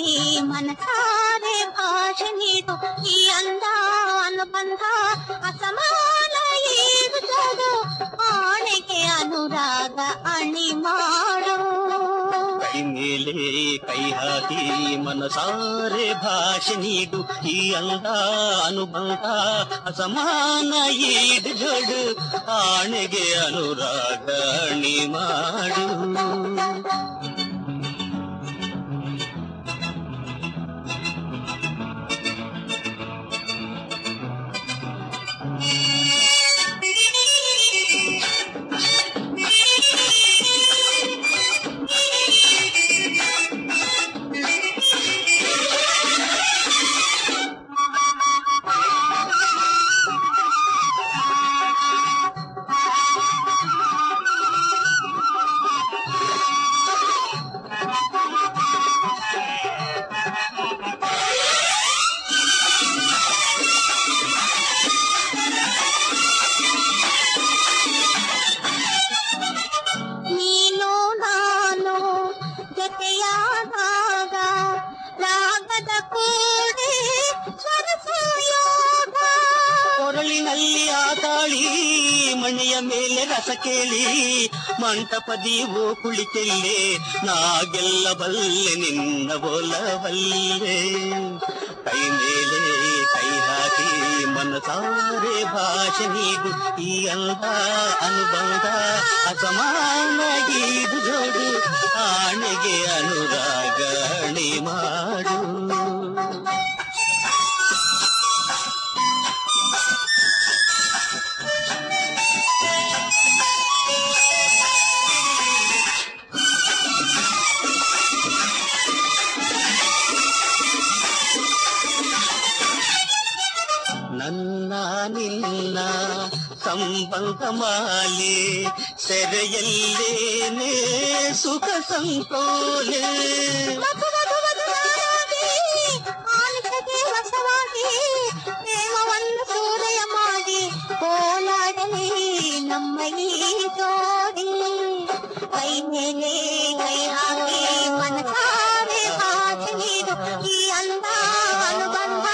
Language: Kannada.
ಮನಸಾರೆ ಭಾಷೆ ನೀಡು ಈ ಅಂದ ಅನುಬಂಧ ಅಸಮಾನ ಇದು ಜೋಡು ಆಣೆಗೆ ಅನುರಾಗ ಅಣಿ ಮಾಡು ಕೈ ಮೇಲೆ ಕೈ ಹಾಕಿ ಮನಸಾರೆ ಭಾಷೆ ನೀಡು ಈ ಅಂದ ಅನುಬಂಧ ಅಸಮಾನ ಈಡು ಜೋಡು ಆಣೆಗೆ ಅನುರಾಗ ಅಣಿ ಮಾಡು ನೀನು ನಾನು ಜೊತೆಯಾದಾಗ ರಾಗದ ಕೂಡಿ ಸ್ವರಸಯೋಗ ಕೊರಳಿನಲ್ಲಿ ಆತಾಳಿ ಮಣೆಯ ಮೇಲೆ ರಸ ಕೇಳಿ ಮಂಟಪದಿ ಓ ಕುಳಿತೆಲ್ಲೆ ನಾ ಗೆಲ್ಲಬಲ್ಲೆ ನಿನ್ನ ಒಲವಲ್ಲೆ ಕೈ ಮೇಲೆ ಕೈ ಹಾಕಿ ಮನಸಾರೆ ಭಾಷೆ ನೀಡು ಈ ಅಂದ ಅನುಬಂಧ ಅಸಮಾನ ಗೀದು ಜೋಡು ಆಣೆಗೆ ಅನುರಾಗ ಅಣಿ ಮಾಡು ನನ್ನ ನಿನ್ನ ಸಂಬಂಧ ಮಾಲೆ ಸೆರೆಯಲ್ಲೇನೆ ಸುಖ ಸಂಕೋಲೆ ಮಧು ಮಧು ಮಧುರವಾಗಿ ಆಲಿಸದೆ ವಶವಾಗಿ ಪ್ರೇಮವನ್ನು ಸೂರೆಯ ಮಾಡಿ ಕೋಲಾಡಲಿ ನಮ್ಮ ಈ ಜೋಡಿ ಕೈ ಮೇಲೆ ಕೈ ಹಾಕಿ ಮನಸಾರೆ ಭಾಷೆ ನೀಡು ಈ ಅಂದ ಅನುಬಂಧ